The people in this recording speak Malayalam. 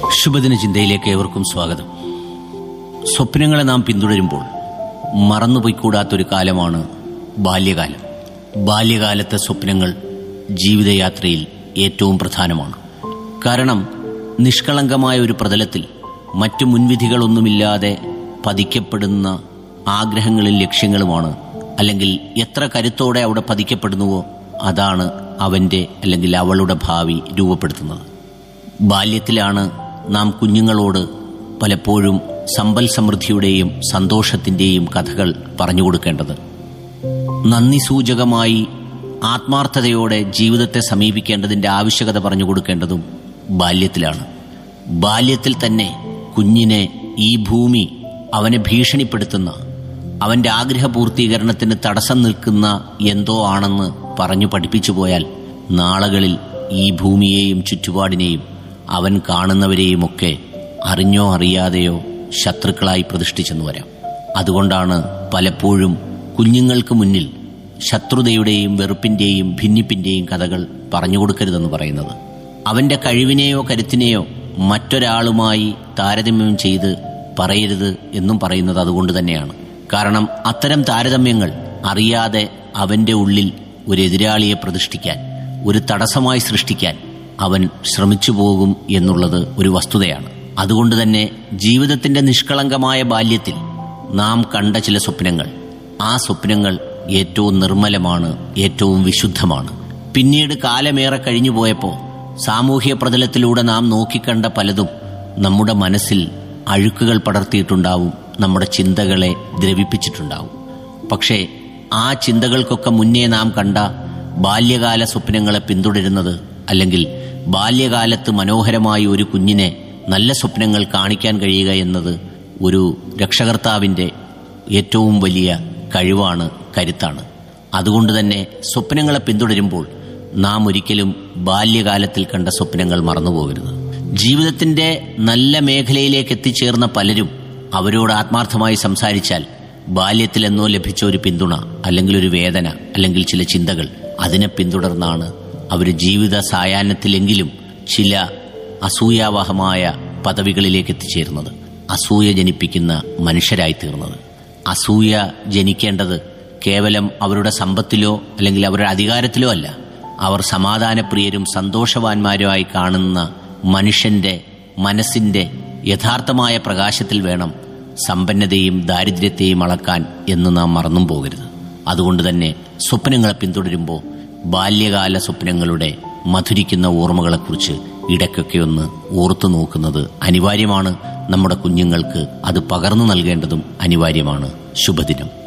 ശുഭദിന ചിന്തയിലേക്ക് ഏവർക്കും സ്വാഗതം സ്വപ്നങ്ങളെ നാം പിന്തുടരുമ്പോൾ മറന്നുപോയിക്കൂടാത്തൊരു കാലമാണ് ബാല്യകാലം ബാല്യകാലത്തെ സ്വപ്നങ്ങൾ ജീവിതയാത്രയിൽ ഏറ്റവും പ്രധാനമാണ് കാരണം നിഷ്കളങ്കമായ ഒരു പ്രതലത്തിൽ മറ്റു മുൻവിധികളൊന്നുമില്ലാതെ പതിക്കപ്പെടുന്ന ആഗ്രഹങ്ങളും ലക്ഷ്യങ്ങളുമാണ് അല്ലെങ്കിൽ എത്ര കരുത്തോടെ അവിടെ പതിക്കപ്പെടുന്നുവോ അതാണ് അവന്റെ അല്ലെങ്കിൽ അവളുടെ ഭാവി രൂപപ്പെടുത്തുന്നത് ബാല്യത്തിലാണ് നാം കുഞ്ഞുങ്ങളോട് പലപ്പോഴും സമ്പൽ സമൃദ്ധിയുടെയും സന്തോഷത്തിന്റെയും കഥകൾ പറഞ്ഞു കൊടുക്കേണ്ടത് നന്ദി സൂചകമായി ആത്മാർത്ഥതയോടെ ജീവിതത്തെ സമീപിക്കേണ്ടതിന്റെ ആവശ്യകത പറഞ്ഞു കൊടുക്കേണ്ടതും ബാല്യത്തിലാണ് ബാല്യത്തിൽ തന്നെ കുഞ്ഞിനെ ഈ ഭൂമി അവനെ ഭീഷണിപ്പെടുത്തുന്ന അവന്റെ ആഗ്രഹ പൂർത്തീകരണത്തിന് തടസ്സം നിൽക്കുന്ന എന്തോ ആണെന്ന് പറഞ്ഞു പഠിപ്പിച്ചു പോയാൽ നാളുകളിൽ ഈ ഭൂമിയെയും ചുറ്റുപാടിനെയും അവൻ കാണുന്നവരെയുമൊക്കെ അറിഞ്ഞോ അറിയാതെയോ ശത്രുക്കളായി പ്രതിഷ്ഠിച്ചെന്ന് വരാം അതുകൊണ്ടാണ് പലപ്പോഴും കുഞ്ഞുങ്ങൾക്ക് മുന്നിൽ ശത്രുതയുടെയും വെറുപ്പിന്റെയും ഭിന്നിപ്പിന്റെയും കഥകൾ പറഞ്ഞു കൊടുക്കരുതെന്ന് പറയുന്നത് അവന്റെ കഴിവിനെയോ കരുത്തിനെയോ മറ്റൊരാളുമായി താരതമ്യം ചെയ്ത് പറയരുത് എന്നും പറയുന്നത് അതുകൊണ്ട് തന്നെയാണ് കാരണം അത്തരം താരതമ്യങ്ങൾ അറിയാതെ അവന്റെ ഉള്ളിൽ ഒരു എതിരാളിയെ പ്രതിഷ്ഠിക്കാൻ ഒരു തടസ്സമായി സൃഷ്ടിക്കാൻ അവൻ ശ്രമിച്ചു പോകും എന്നുള്ളത് ഒരു വസ്തുതയാണ് അതുകൊണ്ട് തന്നെ ജീവിതത്തിന്റെ നിഷ്കളങ്കമായ ബാല്യത്തിൽ നാം കണ്ട ചില സ്വപ്നങ്ങൾ ആ സ്വപ്നങ്ങൾ ഏറ്റവും നിർമ്മലമാണ് ഏറ്റവും വിശുദ്ധമാണ് പിന്നീട് കാലമേറെ കഴിഞ്ഞു പോയപ്പോൾ സാമൂഹ്യ പ്രതലത്തിലൂടെ നാം നോക്കിക്കണ്ട പലതും നമ്മുടെ മനസ്സിൽ അഴുക്കുകൾ പടർത്തിയിട്ടുണ്ടാവും നമ്മുടെ ചിന്തകളെ ദ്രവിപ്പിച്ചിട്ടുണ്ടാവും പക്ഷേ ആ ചിന്തകൾക്കൊക്കെ മുന്നേ നാം കണ്ട ബാല്യകാല സ്വപ്നങ്ങളെ പിന്തുടരുന്നത് അല്ലെങ്കിൽ ബാല്യകാലത്ത് മനോഹരമായ ഒരു കുഞ്ഞിനെ നല്ല സ്വപ്നങ്ങൾ കാണിക്കാൻ കഴിയുക എന്നത് ഒരു രക്ഷകർത്താവിന്റെ ഏറ്റവും വലിയ കഴിവാണ് കരുത്താണ് അതുകൊണ്ട് തന്നെ സ്വപ്നങ്ങളെ പിന്തുടരുമ്പോൾ നാം ഒരിക്കലും ബാല്യകാലത്തിൽ കണ്ട സ്വപ്നങ്ങൾ മറന്നുപോകരുത് ജീവിതത്തിന്റെ നല്ല മേഖലയിലേക്ക് എത്തിച്ചേർന്ന പലരും അവരോട് ആത്മാർത്ഥമായി സംസാരിച്ചാൽ ബാല്യത്തിൽ എന്നോ ലഭിച്ച ഒരു പിന്തുണ അല്ലെങ്കിൽ ഒരു വേദന അല്ലെങ്കിൽ ചില ചിന്തകൾ അതിനെ പിന്തുടർന്നാണ് അവർ ജീവിത സായാഹ്നത്തിലെങ്കിലും ചില അസൂയാവഹമായ പദവികളിലേക്ക് എത്തിച്ചേരുന്നത് അസൂയ ജനിപ്പിക്കുന്ന മനുഷ്യരായി തീർന്നത് അസൂയ ജനിക്കേണ്ടത് കേവലം അവരുടെ സമ്പത്തിലോ അല്ലെങ്കിൽ അവരുടെ അധികാരത്തിലോ അല്ല അവർ സമാധാനപ്രിയരും സന്തോഷവാന്മാരുമായി കാണുന്ന മനുഷ്യന്റെ മനസ്സിന്റെ യഥാർത്ഥമായ പ്രകാശത്തിൽ വേണം സമ്പന്നതയും ദാരിദ്ര്യത്തെയും അളക്കാൻ എന്ന് നാം മറന്നും പോകരുത് അതുകൊണ്ട് തന്നെ സ്വപ്നങ്ങളെ പിന്തുടരുമ്പോൾ ബാല്യകാല സ്വപ്നങ്ങളുടെ മധുരിക്കുന്ന ഓർമ്മകളെക്കുറിച്ച് ഇടയ്ക്കൊക്കെ ഒന്ന് ഓർത്തു നോക്കുന്നത് അനിവാര്യമാണ് നമ്മുടെ കുഞ്ഞുങ്ങൾക്ക് അത് പകർന്നു നൽകേണ്ടതും അനിവാര്യമാണ് ശുഭദിനം